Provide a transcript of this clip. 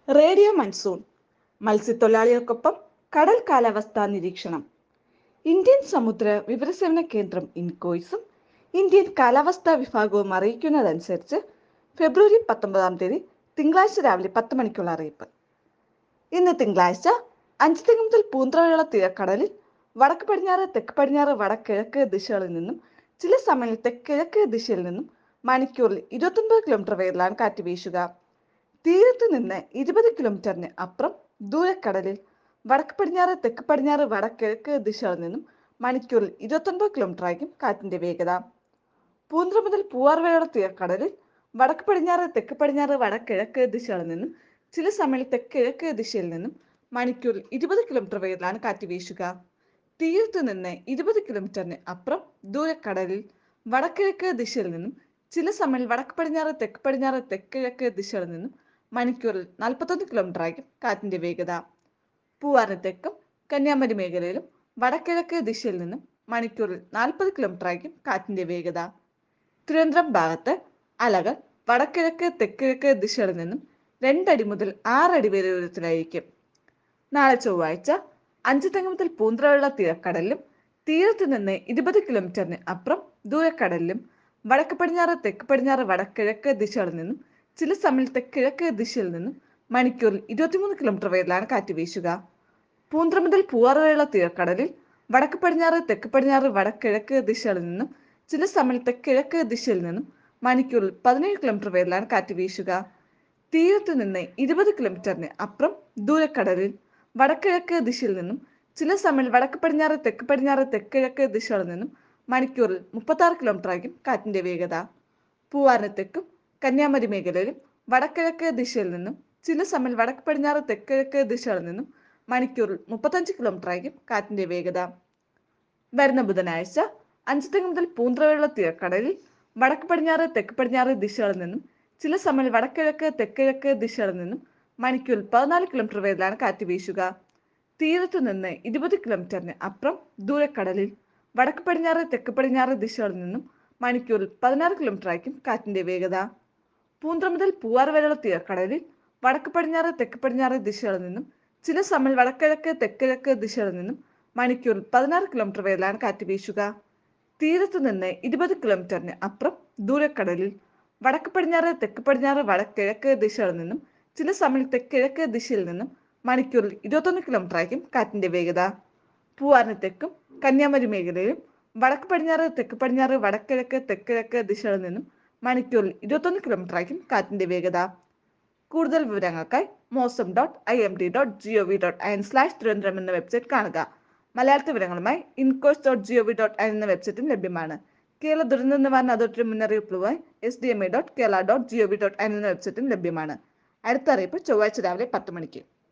radio monsoon മത്സ്യത്തൊഴിലാളികൾക്കൊപ്പം കടൽ കാലാവസ്ഥാ നിരീക്ഷണം ഇന്ത്യൻ സമുദ്ര വിവരസേവന കേന്ദ്രം ഇൻകോയ്സും ഇന്ത്യൻ കാലാവസ്ഥാ വിഭാഗവും അറിയിക്കുന്നതനുസരിച്ച് ഫെബ്രുവരി പത്തൊമ്പതാം തീയതി തിങ്കളാഴ്ച രാവിലെ പത്ത് മണിക്കുള്ള അറിയിപ്പ് ഇന്ന് തിങ്കളാഴ്ച അഞ്ച് തെങ്ങ് മുതൽ പൂന്തറയുള്ള തീരക്കടലിൽ വടക്ക് പടിഞ്ഞാറ് തെക്ക് പടിഞ്ഞാറ് വടക്കിഴക്ക് ദിശകളിൽ നിന്നും ചില സമയങ്ങളിൽ തെക്കിഴക്ക് ദിശയിൽ നിന്നും മണിക്കൂറിൽ ഇരുപത്തൊൻപത് കിലോമീറ്റർ വേഗത്തിലാണ് കാറ്റ് വീശുക തീരത്ത് നിന്ന് ഇരുപത് കിലോമീറ്ററിന് അപ്പുറം ദൂരക്കടലിൽ വടക്ക് പടിഞ്ഞാറ് തെക്ക് പടിഞ്ഞാറ് വടക്കിഴക്ക് ദിശകളിൽ നിന്നും മണിക്കൂറിൽ ഇരുപത്തൊൻപത് കിലോമീറ്റർ ആയിരിക്കും കാറ്റിന്റെ വേഗത പൂന്തറ മുതൽ പൂവാർവയുടെ തീരക്കടലിൽ വടക്ക് പടിഞ്ഞാറ് തെക്ക് പടിഞ്ഞാറ് വടക്കിഴക്ക് ദിശകളിൽ നിന്നും ചില സമയങ്ങളിൽ തെക്കിഴക്ക് ദിശയിൽ നിന്നും മണിക്കൂറിൽ ഇരുപത് കിലോമീറ്റർ വേഗത്തിലാണ് കാറ്റ് വീശുക തീരത്ത് നിന്ന് ഇരുപത് കിലോമീറ്ററിന് അപ്പുറം ദൂരക്കടലിൽ വടക്കിഴക്ക് ദിശയിൽ നിന്നും ചില സമയങ്ങളിൽ വടക്ക് പടിഞ്ഞാറ് തെക്ക് പടിഞ്ഞാറ് തെക്കിഴക്ക് ദിശകളിൽ നിന്നും മണിക്കൂറിൽ നാൽപ്പത്തൊന്ന് കിലോമീറ്റർ ആയിരിക്കും കാറ്റിന്റെ വേഗത പൂവാറിന് തെക്കും കന്യാകുമാരി മേഖലയിലും വടക്കിഴക്ക് ദിശയിൽ നിന്നും മണിക്കൂറിൽ നാൽപ്പത് കിലോമീറ്റർ ആയിരിക്കും കാറ്റിന്റെ വേഗത തിരുവനന്തപുരം ഭാഗത്ത് അലകൾ വടക്കിഴക്ക് തെക്കിഴക്ക് ദിശകളിൽ നിന്നും രണ്ടടി മുതൽ ആറടി വരെ ഉയരത്തിലായിരിക്കും നാളെ ചൊവ്വാഴ്ച അഞ്ച് തെങ്ങ് മുതൽ പൂന്തറയുള്ള തീരക്കടലിലും തീരത്ത് നിന്ന് ഇരുപത് കിലോമീറ്ററിന് അപ്പുറം ദൂരക്കടലിലും വടക്ക് പടിഞ്ഞാറ് തെക്ക് പടിഞ്ഞാറ് വടക്കിഴക്ക് ദിശകളിൽ നിന്നും ചില സമയത്ത് തെക്കിഴക്ക് ദിശയിൽ നിന്നും മണിക്കൂറിൽ ഇരുപത്തിമൂന്ന് കിലോമീറ്റർ വേഗത്തിലാണ് കാറ്റ് വീശുക പൂന്തറ മുതൽ പൂവാറ് വരെയുള്ള തീരക്കടലിൽ വടക്ക് പടിഞ്ഞാറ് തെക്ക് പടിഞ്ഞാറ് വടക്കിഴക്ക് ദിശകളിൽ നിന്നും ചില സമയത്ത് കിഴക്ക് ദിശയിൽ നിന്നും മണിക്കൂറിൽ പതിനേഴ് കിലോമീറ്റർ വേഗത്തിലാണ് കാറ്റ് വീശുക തീരത്ത് നിന്ന് ഇരുപത് കിലോമീറ്ററിന് അപ്പുറം ദൂരക്കടലിൽ വടക്കിഴക്ക് ദിശയിൽ നിന്നും ചില സമയം വടക്ക് പടിഞ്ഞാറ് തെക്ക് പടിഞ്ഞാറ് തെക്കിഴക്ക് ദിശകളിൽ നിന്നും മണിക്കൂറിൽ മുപ്പത്തി ആറ് കിലോമീറ്റർ ആയിരിക്കും കാറ്റിന്റെ വേഗത പൂവാറിന് തെക്കും കന്യാകുമാരി മേഖലയിലും വടക്കിഴക്ക് ദിശയിൽ നിന്നും ചില സമയം വടക്ക് പടിഞ്ഞാറ് തെക്കിഴക്ക് ദിശകളിൽ നിന്നും മണിക്കൂറിൽ മുപ്പത്തഞ്ച് കിലോമീറ്റർ ആയിരിക്കും കാറ്റിന്റെ വേഗത വരുന്ന ബുധനാഴ്ച അഞ്ച് തെങ്ങ് മുതൽ പൂന്തറയുള്ള തീരക്കടലിൽ വടക്ക് പടിഞ്ഞാറ് തെക്ക് പടിഞ്ഞാറ് ദിശകളിൽ നിന്നും ചില സമയം വടക്കിഴക്ക് തെക്കിഴക്ക് ദിശകളിൽ നിന്നും മണിക്കൂറിൽ പതിനാല് കിലോമീറ്റർ വേഗത്തിലാണ് കാറ്റ് വീശുക തീരത്തു നിന്ന് ഇരുപത് കിലോമീറ്ററിന് അപ്പുറം ദൂരക്കടലിൽ വടക്ക് പടിഞ്ഞാറ് തെക്ക് പടിഞ്ഞാറ് ദിശകളിൽ നിന്നും മണിക്കൂറിൽ പതിനാറ് കിലോമീറ്റർ ആയിരിക്കും കാറ്റിന്റെ വേഗത പൂന്തറ മുതൽ പൂവാർ വരെയുള്ള തീരക്കടലിൽ വടക്ക് പടിഞ്ഞാറ് തെക്ക് പടിഞ്ഞാറ് ദിശകളിൽ നിന്നും ചില സമയം വടക്കിഴക്ക് തെക്കിഴക്ക് ദിശകളിൽ നിന്നും മണിക്കൂറിൽ പതിനാറ് കിലോമീറ്റർ വേഗത്തിലാണ് കാറ്റ് വീശുക തീരത്തു നിന്ന് ഇരുപത് കിലോമീറ്ററിന് അപ്പുറം ദൂരക്കടലിൽ വടക്ക് പടിഞ്ഞാറ് തെക്ക് പടിഞ്ഞാറ് വടക്കിഴക്ക് ദിശകളിൽ നിന്നും ചില സമയം തെക്കിഴക്ക് ദിശയിൽ നിന്നും മണിക്കൂറിൽ ഇരുപത്തൊന്ന് കിലോമീറ്റർ ആയിരിക്കും കാറ്റിന്റെ വേഗത പൂവാറിന് തെക്കും കന്യാകുമാരി മേഖലയിലും വടക്ക് പടിഞ്ഞാറ് തെക്ക് പടിഞ്ഞാറ് വടക്കിഴക്ക് തെക്കിഴക്ക് ദിശകളിൽ നിന്നും മണിക്കൂറിൽ ഇരുപത്തൊന്ന് കിലോമീറ്റർ ആയിരിക്കും കാറ്റിന്റെ വേഗത കൂടുതൽ വിവരങ്ങൾക്കായി mausam dot I M D dot G O V dot I N slash Thiruvananthapuram എന്ന വെബ്സൈറ്റ് കാണുക മലയാളത്തിൽ വിവരങ്ങളുമായി INCOIS dot G O V dot I എന്ന വെബ്സൈറ്റും ലഭ്യമാണ് കേരള ദുരന്ത നിവാരണ അതോറിറ്റി മുന്നറിയിപ്പുമായി S D M A dot Kerala dot G O V dot I എന്ന വെബ്സൈറ്റും ലഭ്യമാണ് അടുത്ത അറിയിപ്പ് ചൊവ്വാഴ്ച രാവിലെ പത്ത് മണിക്ക്